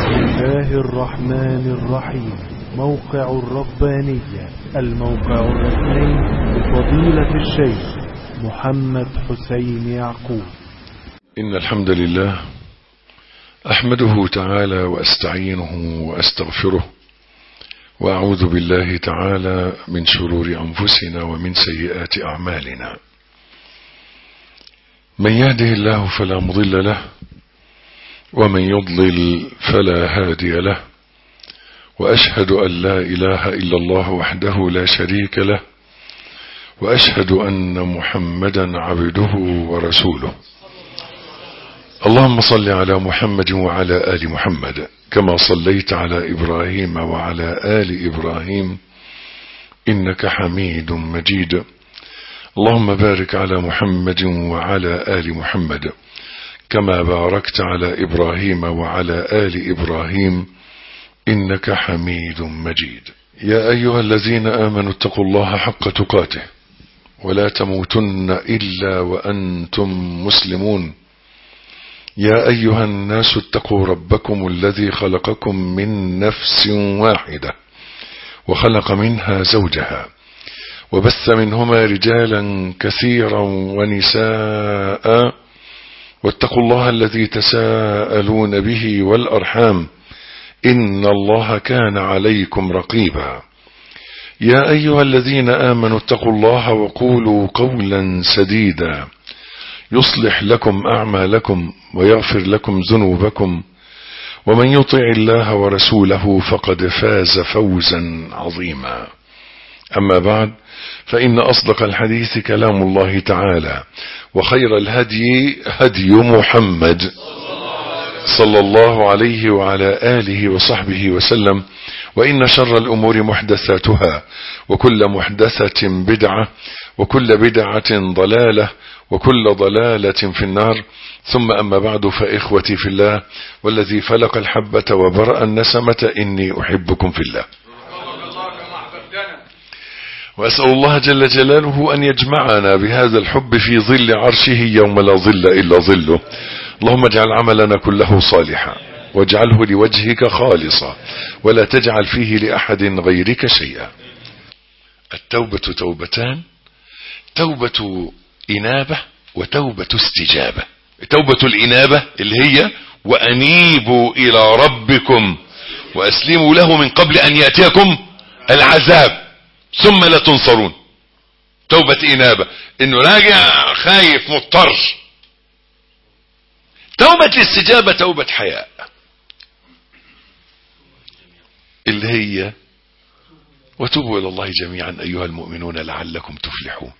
الله الرحمن الرحيم موقع الربانية الموقع الرسمي لفضيلة الشيخ محمد حسين يعقوب إن الحمد لله أحمده تعالى وأستعينه وأستغفره وأعوذ بالله تعالى من شرور أنفسنا ومن سيئات أعمالنا من يهده الله فلا مضل له ومن يضلل فلا هادي له وأشهد أن لا إله إلا الله وحده لا شريك له وأشهد أن محمدا عبده ورسوله اللهم صل على محمد وعلى آل محمد كما صليت على إبراهيم وعلى آل إبراهيم إنك حميد مجيد اللهم بارك على محمد وعلى آل محمد كما باركت على إبراهيم وعلى آل إبراهيم إنك حميد مجيد يا أيها الذين آمنوا اتقوا الله حق تقاته ولا تموتن إلا وأنتم مسلمون يا أيها الناس اتقوا ربكم الذي خلقكم من نفس واحدة وخلق منها زوجها وبث منهما رجالا كثيرا ونساء واتقوا الله الذي تساءلون به والأرحام إن الله كان عليكم رقيبا يا أيها الذين آمنوا اتقوا الله وقولوا قولا سديدا يصلح لكم أعمالكم ويغفر لكم ذنوبكم ومن يطع الله ورسوله فقد فاز فوزا عظيما أما بعد فإن أصدق الحديث كلام الله تعالى وخير الهدي هدي محمد صلى الله عليه وعلى آله وصحبه وسلم وإن شر الأمور محدثاتها وكل محدثة بدعة وكل بدعة ضلالة وكل ضلالة في النار ثم أما بعد فإخوتي في الله والذي فلق الحبة وبرأ النسمة إني أحبكم في الله وأسأل الله جل جلاله أن يجمعنا بهذا الحب في ظل عرشه يوم لا ظل إلا ظله اللهم اجعل عملنا كله صالحا واجعله لوجهك خالصا ولا تجعل فيه لأحد غيرك شيئا التوبة توبتان توبة إنابة وتوبة استجابة توبة الإنابة اللي هي وأنيبوا إلى ربكم وأسلموا له من قبل أن يأتيكم العذاب ثم لا تنصرون توبة إنابة إنه راجع خايف مضطر توبة الاستجابة توبة حياء اللي هي وتوبوا إلى الله جميعا أيها المؤمنون لعلكم تفلحون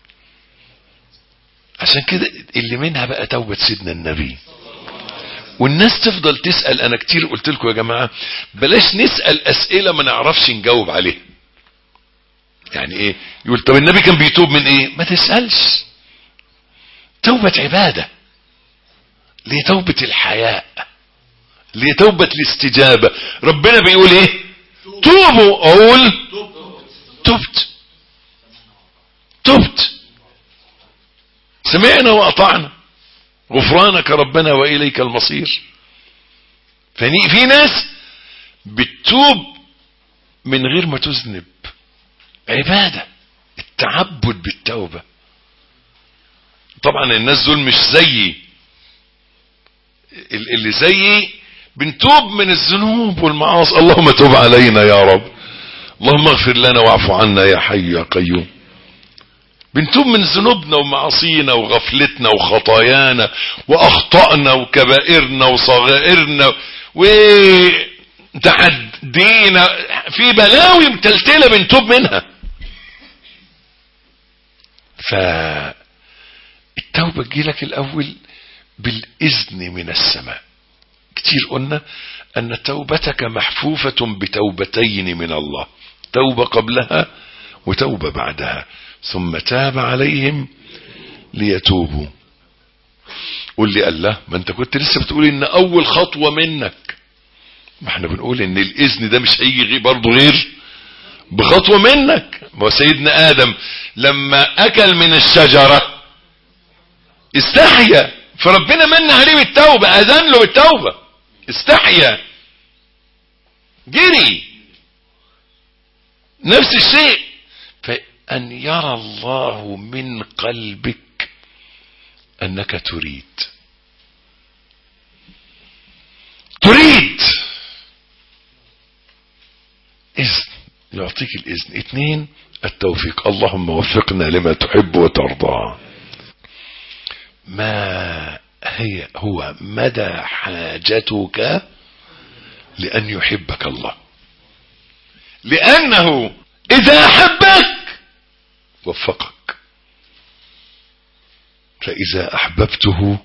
عشان كده اللي منها بقى توبة سيدنا النبي والناس تفضل تسأل أنا كتير قلت لكم يا جماعة بلاش نسأل أسئلة ما نعرفش نجاوب عليها يعني ايه يقول طب النبي كان بيتوب من ايه ما تسألش توبة عبادة ليه توبة الحياء ليه توبة الاستجابة ربنا بيقول ايه توبوا اقول تبت تبت سمعنا واطعنا غفرانك ربنا واليك المصير في ناس بتتوب من غير ما تذنب عبادة التعبد بالتوبة طبعا الناس دول مش زيي اللي زيي بنتوب من الذنوب والمعاصي اللهم تب علينا يا رب اللهم اغفر لنا واعف عنا يا حي يا قيوم بنتوب من ذنوبنا ومعاصينا وغفلتنا وخطايانا واخطائنا وكبائرنا وصغائرنا وتعدينا في بلاوي متلتله بنتوب منها فالتوبة تجيلك الأول بالإذن من السماء كتير قلنا أن توبتك محفوفة بتوبتين من الله توبة قبلها وتوبة بعدها ثم تاب عليهم ليتوبوا قول لي الله ما انت كنت لسه بتقول ان اول خطوة منك ما احنا بنقول ان الاذن ده مش هيجي برضه غير بخطوة منك ما هو سيدنا آدم لما أكل من الشجرة استحيا فربنا من عليه بالتوبة أذن له بالتوبة استحيا جري نفس الشيء فأن يرى الله من قلبك أنك تريد تريد إذن يعطيك الإذن اثنين التوفيق اللهم وفقنا لما تحب وترضى ما هي هو مدى حاجتك لأن يحبك الله لأنه إذا أحبك وفقك فإذا أحببته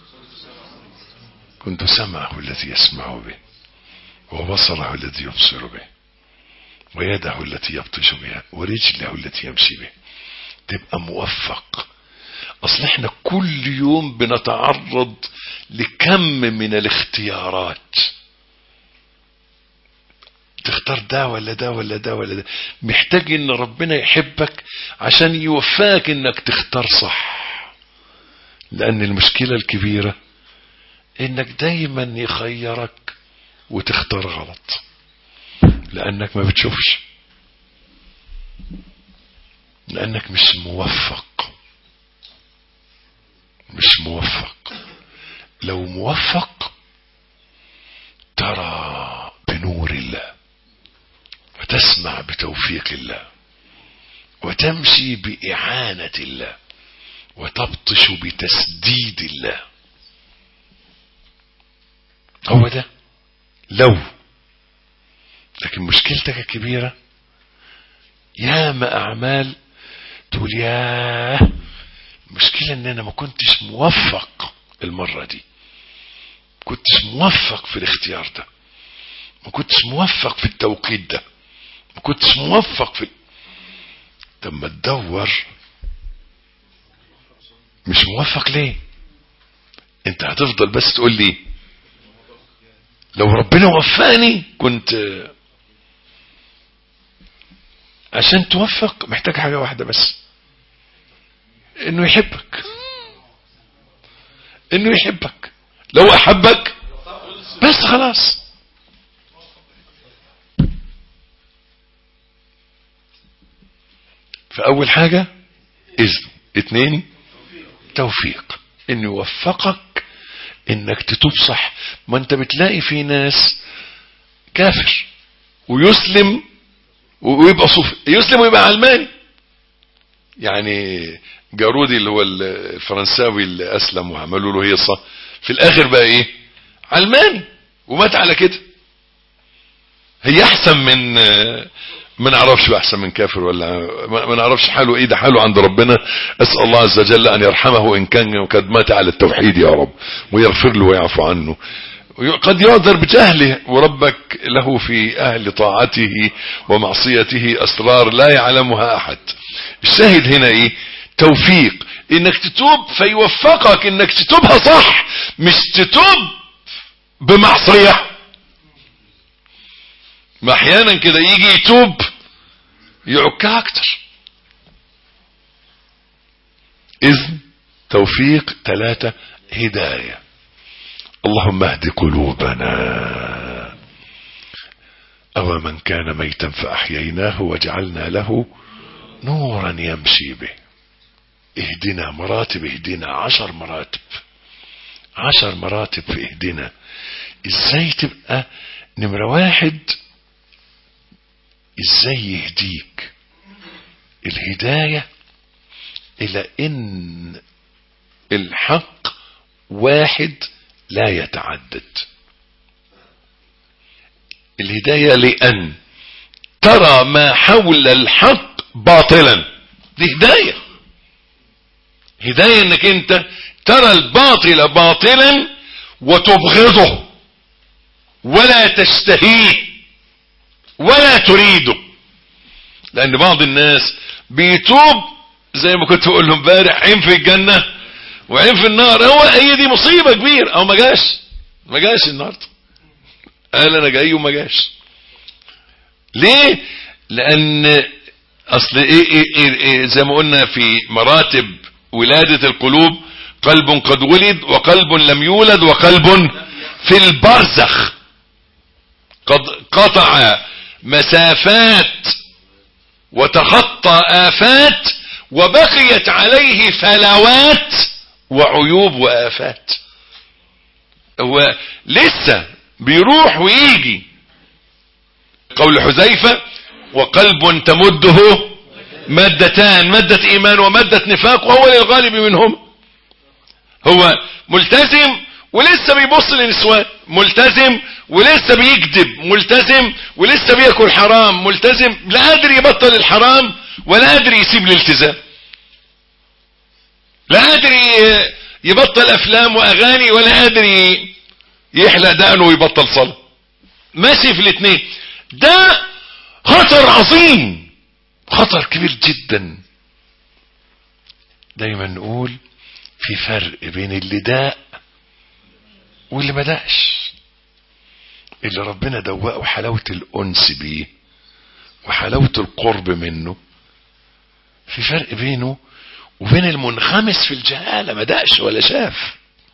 كنت سمعه الذي يسمع به وبصره الذي يبصر به ويده التي يبطش بها ورجله التي يمشي به تبقى موفق اصل احنا كل يوم بنتعرض لكم من الاختيارات تختار ده ولا ده ولا ده ولا ده محتاج ان ربنا يحبك عشان يوفقك انك تختار صح لان المشكلة الكبيرة انك دايما يخيرك وتختار غلط لانك ما بتشوفش لانك مش موفق مش موفق لو موفق ترى بنور الله وتسمع بتوفيق الله وتمشي بإعانة الله وتبطش بتسديد الله هو ده لو لكن مشكلتك الكبيرة ياما أعمال تقول ياه المشكلة ان انا ما كنتش موفق المرة دي كنتش موفق في الاختيار ده ما كنتش موفق في التوقيت ده ما كنتش موفق في طب ما تدور مش موفق ليه انت هتفضل بس تقول لي لو ربنا وفقني كنت عشان توفق محتاج حاجة واحدة بس انه يحبك انه يحبك لو احبك بس خلاص فاول حاجة اذن اتنين توفيق انه يوفقك انك تتوب صح ما انت بتلاقي في ناس كافر ويسلم ويبقى صوفي يسلم ويبقى علماني يعني جارودي اللي هو الفرنساوي اللي اسلم وعملوا له هيصه في الاخر بقى ايه علماني ومات على كده هي احسن من ما نعرفش احسن من كافر ولا ما نعرفش حاله ايه ده حاله عند ربنا اسال الله عز وجل ان يرحمه ان كان قد مات على التوحيد يا رب ويغفر له ويعفو عنه قد يعذر بجهله وربك له في اهل طاعته ومعصيته اسرار لا يعلمها احد الشاهد هنا ايه توفيق انك تتوب فيوفقك انك تتوبها صح مش تتوب بمعصية ما احيانا كده يجي يتوب يعكها اكتر اذن توفيق ثلاثة هداية اللهم اهد قلوبنا أو من كان ميتا فأحييناه وجعلنا له نورا يمشي به اهدنا مراتب اهدنا عشر مراتب عشر مراتب في اهدنا ازاي تبقى نمرة واحد ازاي يهديك الهداية الى ان الحق واحد لا يتعدد الهداية لأن ترى ما حول الحق باطلا دي هداية هداية انك انت ترى الباطل باطلا وتبغضه ولا تشتهيه ولا تريده لان بعض الناس بيتوب زي ما كنت بقول لهم امبارح عين في الجنة وعين في النار هو هي دي مصيبة كبيرة او ما جاش ما جاش النهارده قال انا جاي وما جاش ليه لان اصل إيه, إيه, إيه, ايه زي ما قلنا في مراتب ولادة القلوب قلب قد ولد وقلب لم يولد وقلب في البرزخ قد قطع مسافات وتخطى آفات وبقيت عليه فلوات وعيوب وآفات هو لسه بيروح ويجي قول حذيفة وقلب تمده مادتان مادة إيمان ومادة نفاق وهو للغالب منهم هو ملتزم ولسه بيبص للنسوان ملتزم ولسه بيكذب ملتزم ولسه بياكل حرام ملتزم لا قادر يبطل الحرام ولا قادر يسيب الالتزام لا قادر يبطل افلام واغاني ولا قادر يحلق دقنه ويبطل صلاة ماشي في الاثنين ده خطر عظيم خطر كبير جدا دايما نقول في فرق بين اللي داء واللي ما داش اللي ربنا دوقه حلاوة الأنس بيه وحلاوة القرب منه في فرق بينه وبين المنخمس في الجهالة ما داش ولا شاف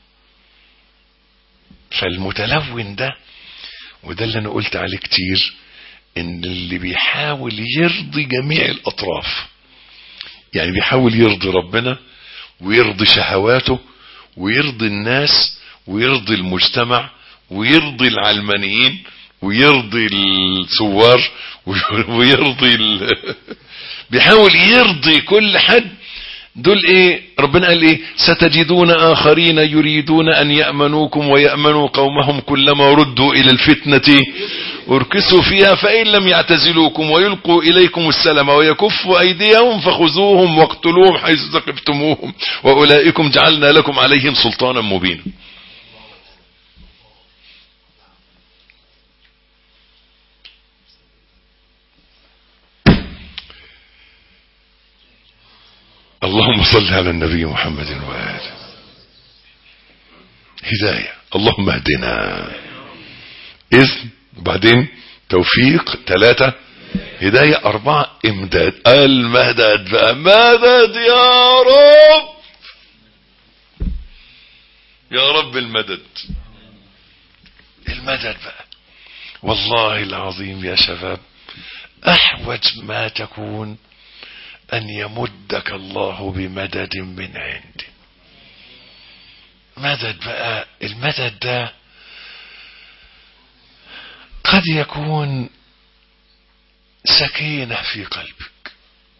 فالمتلون ده وده اللي انا قلت عليه كتير ان اللي بيحاول يرضي جميع الاطراف يعني بيحاول يرضي ربنا ويرضي شهواته ويرضي الناس ويرضي المجتمع ويرضي العلمانيين ويرضي الثوار ويرضي ال... بيحاول يرضي كل حد دول ايه ربنا قال ايه ستجدون اخرين يريدون ان يأمنوكم ويأمنوا قومهم كلما ردوا الى الفتنة اركسوا فيها فان لم يعتزلوكم ويلقوا اليكم السلام ويكفوا ايديهم فخذوهم واقتلوهم حيث ثقفتموهم واولئكم جعلنا لكم عليهم سلطانا مبينا اللهم صل على النبي محمد وآله هداية اللهم اهدنا إذن وبعدين توفيق ثلاثة هداية أربعة إمداد المدد بقى مدد يا رب يا رب المدد المدد بقى والله العظيم يا شباب أحوج ما تكون أن يمدك الله بمدد من عنده مدد بقى المدد ده قد يكون سكينة في قلبك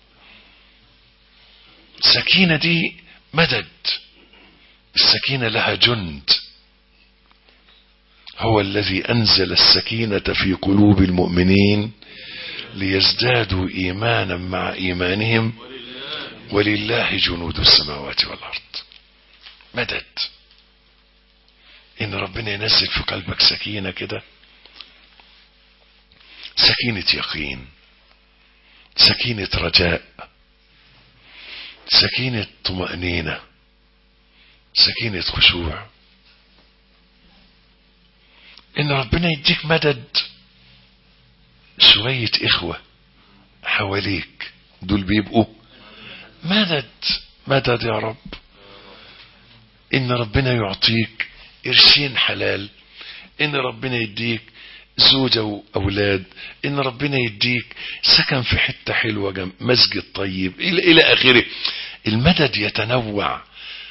السكينة دي مدد السكينة لها جند هو الذي أنزل السكينة في قلوب المؤمنين ليزدادوا إيمانا مع إيمانهم ولله جنود السماوات والأرض مدد إن ربنا ينزل في قلبك سكينة كده سكينة يقين سكينة رجاء سكينة طمأنينة سكينة خشوع إن ربنا يديك مدد شوية إخوة حواليك دول بيبقوا مدد مدد يا رب إن ربنا يعطيك قرشين حلال إن ربنا يديك زوجة وأولاد إن ربنا يديك سكن في حتة حلوة جنب مسجد طيب إلى, إلى آخره المدد يتنوع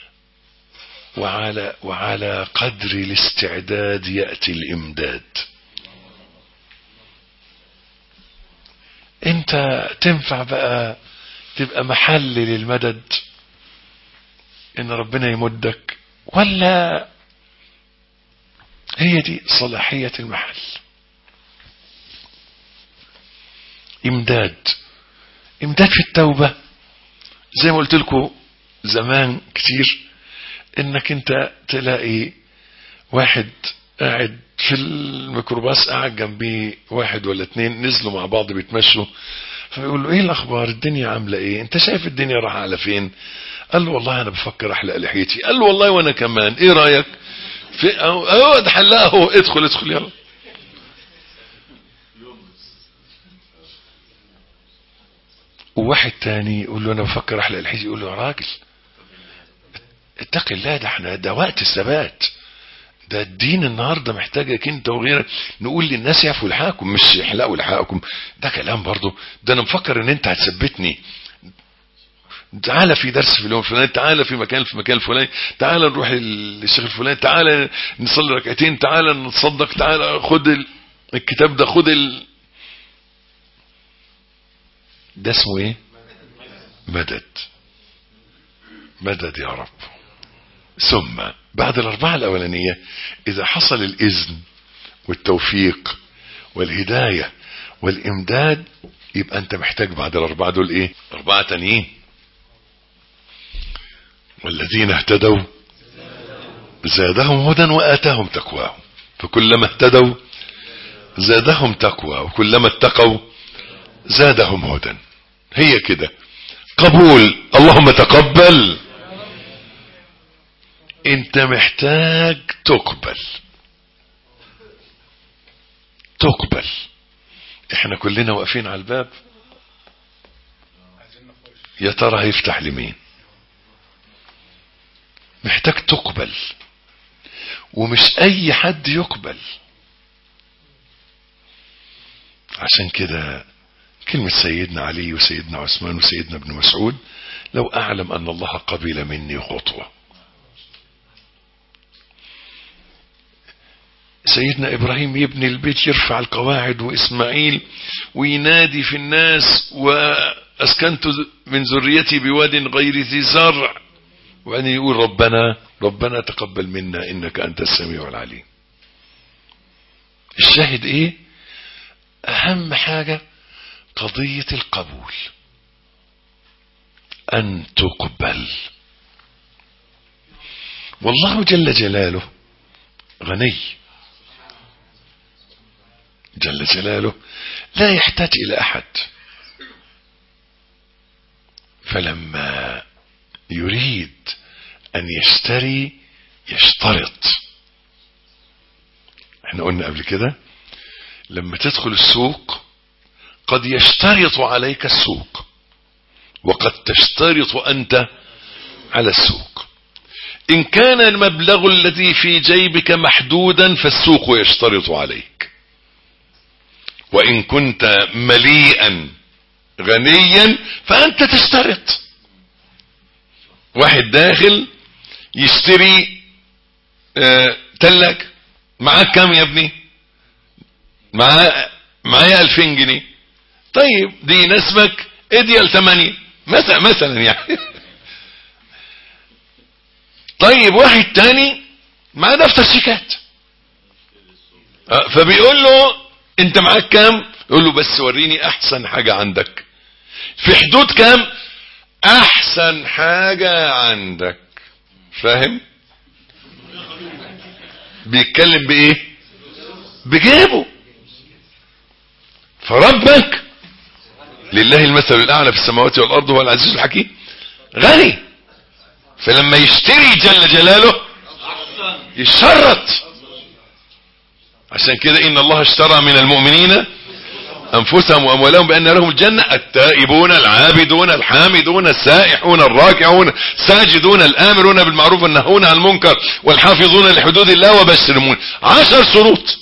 وعلى, وعلى قدر الاستعداد يأتي الإمداد انت تنفع بقى تبقى محل للمدد ان ربنا يمدك ولا هي دي صلاحية المحل امداد امداد في التوبة زي ما قلت لكم زمان كتير انك انت تلاقي واحد قاعد في الميكروباص قاعد جنبيه واحد ولا اتنين نزلوا مع بعض بيتمشوا فيقول له ايه الاخبار الدنيا عامله ايه انت شايف الدنيا رايحه على فين قال له والله انا بفكر احلق لحيتي قال له والله وانا كمان ايه رايك في اهو اهو ده حلقها اهو ادخل ادخل يلا وواحد تاني يقول له انا بفكر احلق لحيتي يقول له يا راجل اتق الله ده احنا ده وقت الثبات ده الدين النهاردة محتاجك انت وغيرك نقول للناس يعفوا لحاكم مش يحلقوا لحاكم ده كلام برضو ده انا مفكر ان انت هتثبتني تعالى في درس في اليوم الفلاني تعالى في مكان في مكان الفلاني تعالى نروح للشيخ الفلاني تعالى نصلي ركعتين تعالى نتصدق تعالى خد ال... الكتاب ده خد ال... ده اسمه ايه مدد مدد يا رب ثم بعد الأربعة الأولانية إذا حصل الإذن والتوفيق والهداية والإمداد يبقى أنت محتاج بعد الأربعة دول إيه أربعة تانيين والذين اهتدوا زادهم هدى وآتاهم تقواهم فكلما اهتدوا زادهم تقوى وكلما اتقوا زادهم هدى هي كده قبول اللهم تقبل انت محتاج تقبل تقبل احنا كلنا واقفين على الباب يا ترى هيفتح لمين محتاج تقبل ومش اي حد يقبل عشان كده كلمة سيدنا علي وسيدنا عثمان وسيدنا ابن مسعود لو اعلم ان الله قبل مني خطوه سيدنا ابراهيم يبني البيت يرفع القواعد واسماعيل وينادي في الناس واسكنت من ذريتي بواد غير ذي زرع وبعدين يقول ربنا ربنا تقبل منا انك انت السميع العليم الشاهد ايه اهم حاجة قضية القبول ان تقبل والله جل جلاله غني جل جلاله لا يحتاج إلى أحد فلما يريد أن يشتري يشترط احنا قلنا قبل كده لما تدخل السوق قد يشترط عليك السوق وقد تشترط أنت على السوق إن كان المبلغ الذي في جيبك محدودا فالسوق يشترط عليك وإن كنت مليئا غنيا فأنت تشترط واحد داخل يشتري آه تلاج معاك كام يا ابني معاه معايا 2000 جنيه طيب دي يناسبك اديال 8 مثلا مثلا يعني طيب واحد تاني معاه دفتر شيكات آه فبيقول له انت معاك كام يقول له بس وريني احسن حاجة عندك في حدود كام احسن حاجة عندك فاهم بيتكلم بايه بجيبه فربك لله المثل الاعلى في السماوات والارض هو العزيز الحكيم غني فلما يشتري جل جلاله يشرط عشان كده ان الله اشترى من المؤمنين انفسهم واموالهم بان لهم الجنة التائبون العابدون الحامدون السائحون الراكعون الساجدون الامرون بالمعروف والنهون عن المنكر والحافظون لحدود الله وبشر المؤمنين عشر شروط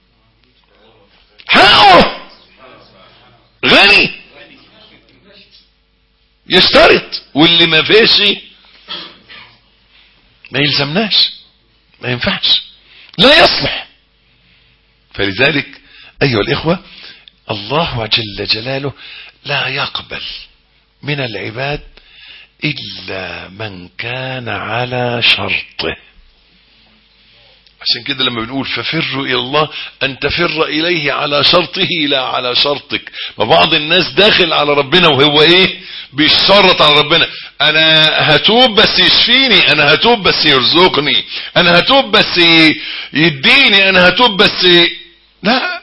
حقه غني يشترط واللي ما فيش ما يلزمناش ما ينفعش لا يصلح فلذلك أيها الإخوة الله جل جلاله لا يقبل من العباد إلا من كان على شرطه عشان كده لما بنقول ففروا إلى الله أن تفر إليه على شرطه لا على شرطك ما بعض الناس داخل على ربنا وهو إيه بيشرط على ربنا أنا هتوب بس يشفيني أنا هتوب بس يرزقني أنا هتوب بس يديني أنا هتوب بس لا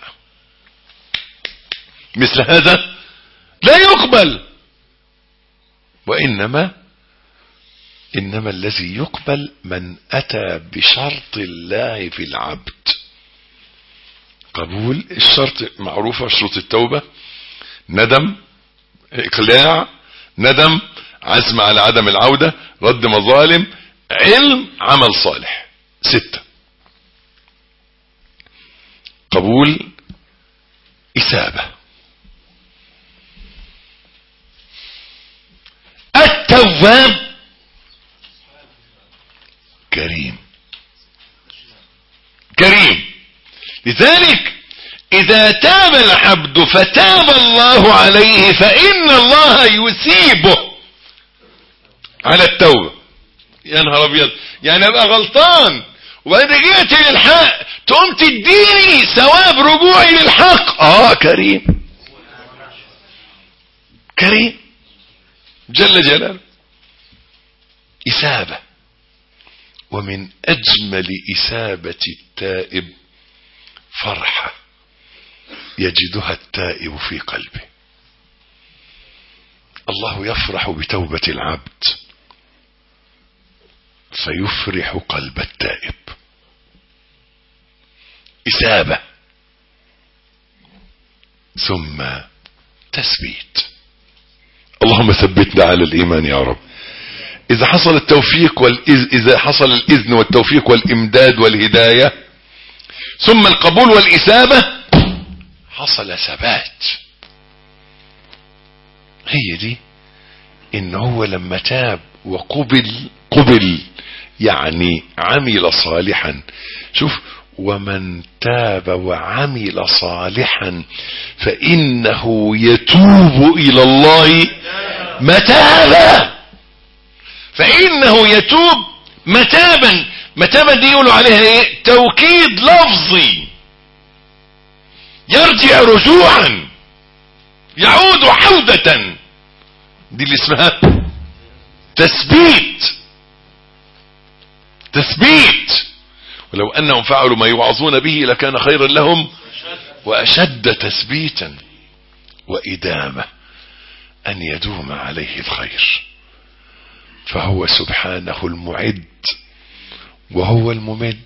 مثل هذا لا يقبل وإنما إنما الذي يقبل من أتى بشرط الله في العبد قبول الشرط معروفة شروط التوبة ندم إقلاع ندم عزم على عدم العودة رد مظالم علم عمل صالح ستة قبول إسابة التواب كريم كريم لذلك إذا تاب العبد فتاب الله عليه فإن الله يسيبه على التوبة يا نهار أبيض يعني أبقى غلطان وإذا جئت للحق تقوم تديني ثواب رجوعي للحق آه كريم كريم جل جلاله إسابة ومن أجمل إسابة التائب فرحة يجدها التائب في قلبه الله يفرح بتوبة العبد فيفرح قلب التائب إسابة ثم تثبيت اللهم ثبتنا على الإيمان يا رب إذا حصل التوفيق والإذ إذا حصل الإذن والتوفيق والإمداد والهداية ثم القبول والإسابة حصل ثبات هي دي إن هو لما تاب وقبل قبل يعني عمل صالحا شوف ومن تاب وعمل صالحا فإنه يتوب إلى الله متابا فإنه يتوب متابا متابا دي يقولوا عليها ايه توكيد لفظي يرجع رجوعا يعود عودة دي اللي اسمها تثبيت تثبيت ولو انهم فعلوا ما يوعظون به لكان خيرا لهم واشد تثبيتا وادامة ان يدوم عليه الخير فهو سبحانه المعد وهو الممد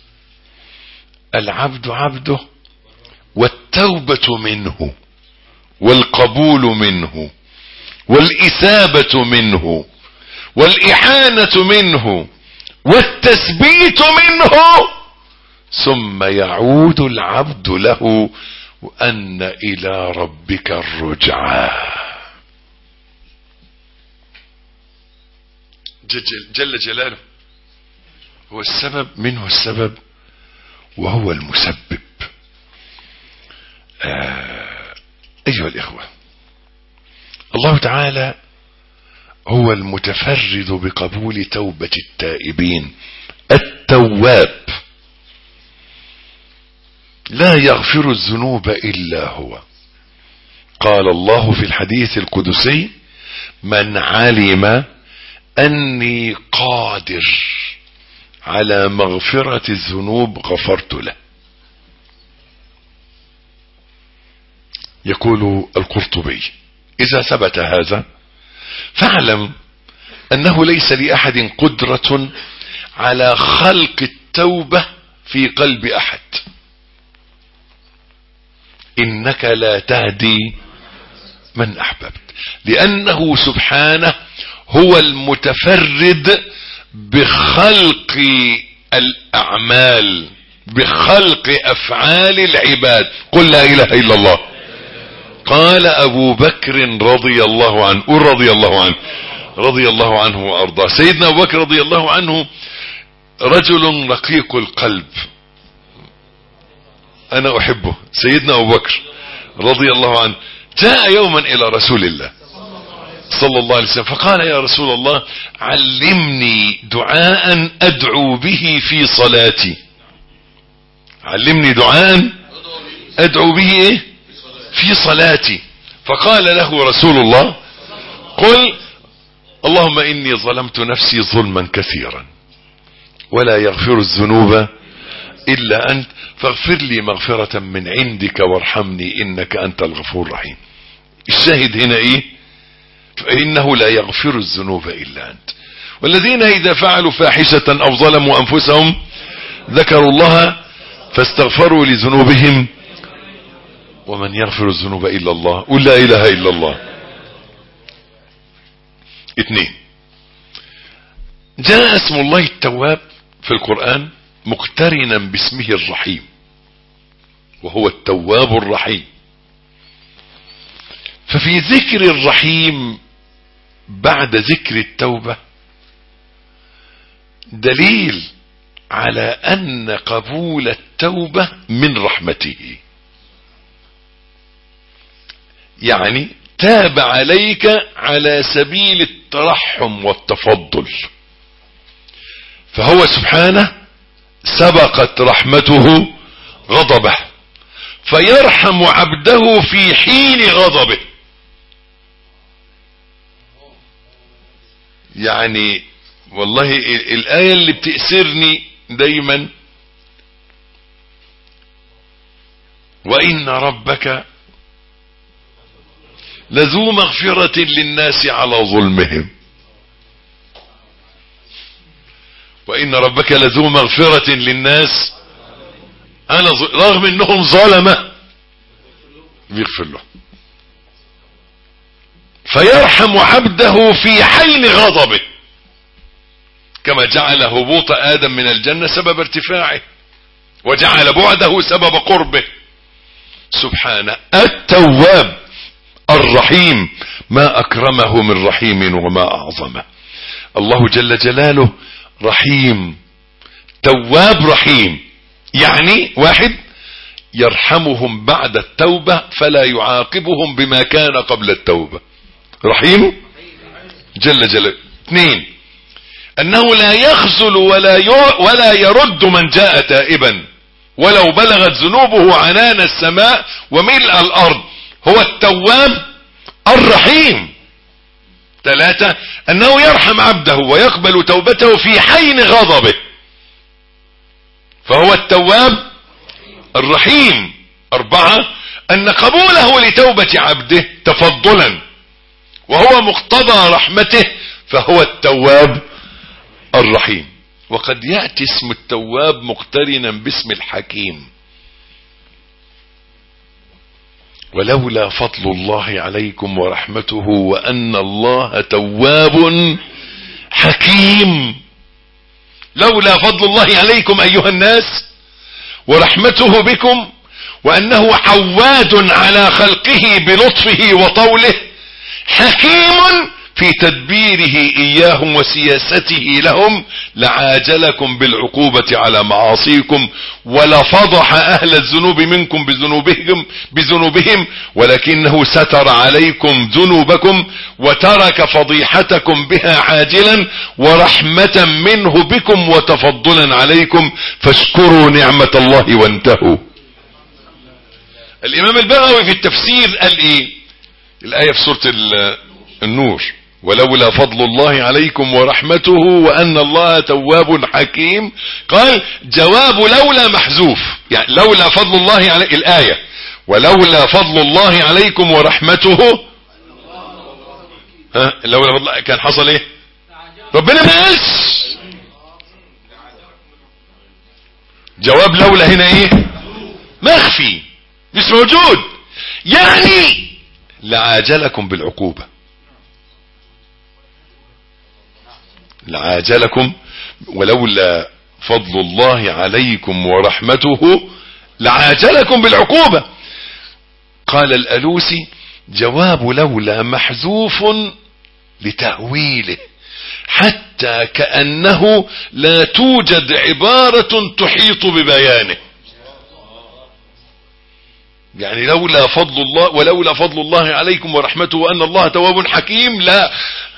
العبد عبده والتوبة منه والقبول منه والإثابة منه والإحانة منه والتثبيت منه ثم يعود العبد له وأن إلى ربك الرجعى جل جلاله هو السبب منه السبب وهو المسبب آه أيها الإخوة الله تعالى هو المتفرد بقبول توبة التائبين التواب لا يغفر الذنوب إلا هو قال الله في الحديث القدسي من علم أني قادر على مغفرة الذنوب غفرت له يقول القرطبي إذا ثبت هذا فاعلم أنه ليس لأحد قدرة على خلق التوبة في قلب أحد إنك لا تهدي من أحببت لأنه سبحانه هو المتفرد بخلق الأعمال بخلق أفعال العباد قل لا إله إلا الله قال أبو بكر رضي الله عنه قل رضي الله عنه رضي الله عنه وأرضاه سيدنا أبو بكر رضي الله عنه رجل رقيق القلب أنا أحبه سيدنا أبو بكر رضي الله عنه جاء يوما إلى رسول الله صلى الله عليه وسلم فقال يا رسول الله علمني دعاء أدعو به في صلاتي علمني دعاء أدعو به إيه في صلاتي فقال له رسول الله قل اللهم إني ظلمت نفسي ظلما كثيرا ولا يغفر الذنوب إلا أنت فاغفر لي مغفرة من عندك وارحمني إنك أنت الغفور الرحيم الشاهد هنا إيه فإنه لا يغفر الذنوب إلا أنت والذين إذا فعلوا فاحشة أو ظلموا أنفسهم ذكروا الله فاستغفروا لذنوبهم ومن يغفر الذنوب إلا الله قل لا إله إلا الله اثنين جاء اسم الله التواب في القرآن مقترنا باسمه الرحيم وهو التواب الرحيم ففي ذكر الرحيم بعد ذكر التوبة دليل على أن قبول التوبة من رحمته يعني تاب عليك على سبيل الترحم والتفضل فهو سبحانه سبقت رحمته غضبه فيرحم عبده في حين غضبه يعني والله الآية اللي بتأسرني دايما وإن ربك لذو مغفرة للناس على ظلمهم وإن ربك لذو مغفرة للناس أنا رغم أنهم ظلمة بيغفر له فيرحم عبده في حين غضبه كما جعل هبوط آدم من الجنة سبب ارتفاعه وجعل بعده سبب قربه سبحانه التواب الرحيم ما أكرمه من رحيم وما أعظمه الله جل جلاله رحيم تواب رحيم يعني واحد يرحمهم بعد التوبة فلا يعاقبهم بما كان قبل التوبة رحيم جل جلاله اثنين انه لا يخذل ولا ولا يرد من جاء تائبا ولو بلغت ذنوبه عنان السماء وملء الارض هو التواب الرحيم ثلاثة انه يرحم عبده ويقبل توبته في حين غضبه فهو التواب الرحيم اربعة ان قبوله لتوبة عبده تفضلا وهو مقتضى رحمته فهو التواب الرحيم وقد يأتي اسم التواب مقترنا باسم الحكيم ولولا فضل الله عليكم ورحمته وأن الله تواب حكيم لولا فضل الله عليكم أيها الناس ورحمته بكم وأنه عواد على خلقه بلطفه وطوله حكيم في تدبيره إياهم وسياسته لهم لعاجلكم بالعقوبة على معاصيكم ولفضح أهل الذنوب منكم بذنوبهم, بذنوبهم ولكنه ستر عليكم ذنوبكم وترك فضيحتكم بها عاجلا ورحمة منه بكم وتفضلا عليكم فاشكروا نعمة الله وانتهوا الإمام البغوي في التفسير قال إيه الآية في سورة النور ولولا فضل الله عليكم ورحمته وأن الله تواب حكيم قال جواب لولا محذوف يعني لولا فضل الله علي الآية ولولا فضل الله عليكم ورحمته ها لولا فضل الله كان حصل ايه ربنا ما قالش جواب لولا هنا ايه مخفي مش موجود يعني لعاجلكم بالعقوبة لعاجلكم ولولا فضل الله عليكم ورحمته لعاجلكم بالعقوبة قال الألوسي جواب لولا محذوف لتأويله حتى كأنه لا توجد عبارة تحيط ببيانه يعني لولا فضل الله ولولا فضل الله عليكم ورحمته وأن الله تواب حكيم لا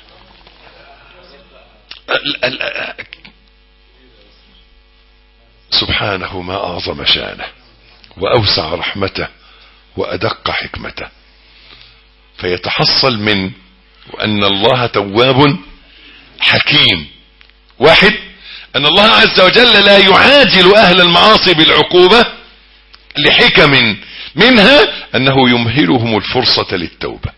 سبحانه ما أعظم شانه وأوسع رحمته وأدق حكمته فيتحصل من وأن الله تواب حكيم واحد أن الله عز وجل لا يعاجل أهل المعاصي بالعقوبة لحكم منها أنه يمهلهم الفرصة للتوبة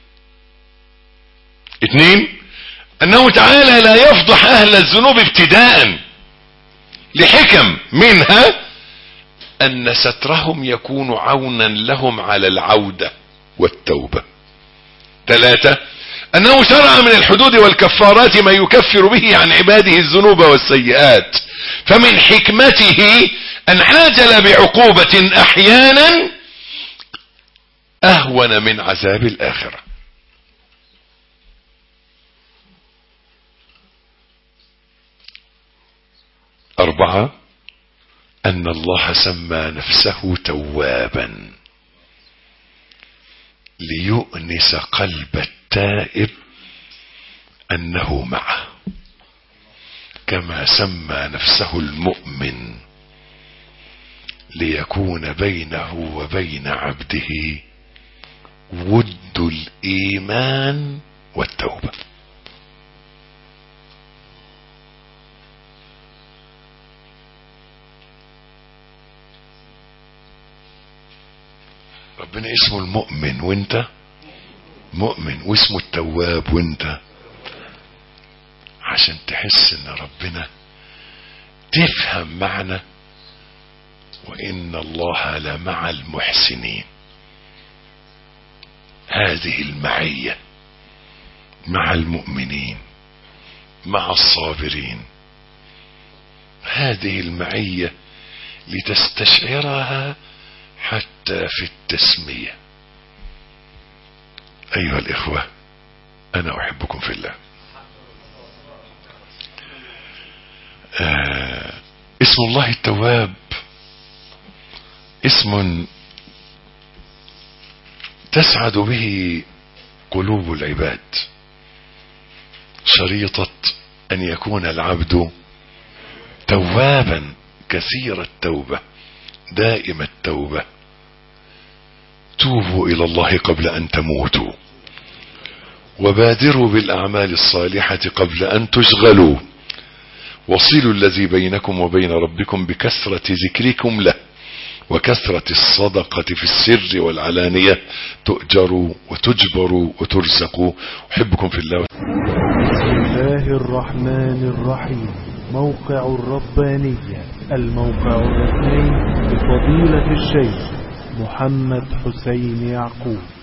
اثنين أنه تعالى لا يفضح أهل الذنوب ابتداء لحكم منها أن سترهم يكون عونا لهم على العودة والتوبة ثلاثة أنه شرع من الحدود والكفارات ما يكفر به عن عباده الذنوب والسيئات فمن حكمته أن عاجل بعقوبة أحيانا أهون من عذاب الآخرة أربعة أن الله سمى نفسه توابا ليؤنس قلب التائب أنه معه كما سمى نفسه المؤمن ليكون بينه وبين عبده ود الإيمان والتوبة ربنا اسمه المؤمن وانت مؤمن واسمه التواب وانت عشان تحس ان ربنا تفهم معنى وان الله لمع المحسنين هذه المعية مع المؤمنين مع الصابرين هذه المعية لتستشعرها حتى في التسمية أيها الإخوة أنا أحبكم في الله آه اسم الله التواب اسم تسعد به قلوب العباد شريطة أن يكون العبد توابا كثير التوبة دائم التوبة توبوا إلى الله قبل أن تموتوا وبادروا بالأعمال الصالحة قبل أن تشغلوا وصلوا الذي بينكم وبين ربكم بكثرة ذكركم له وكثرة الصدقة في السر والعلانية تؤجروا وتجبروا وترزقوا أحبكم في الله بسم الله الرحمن الرحيم موقع الربانية الموقع الرسمي لفضيلة الشيخ محمد حسين يعقوب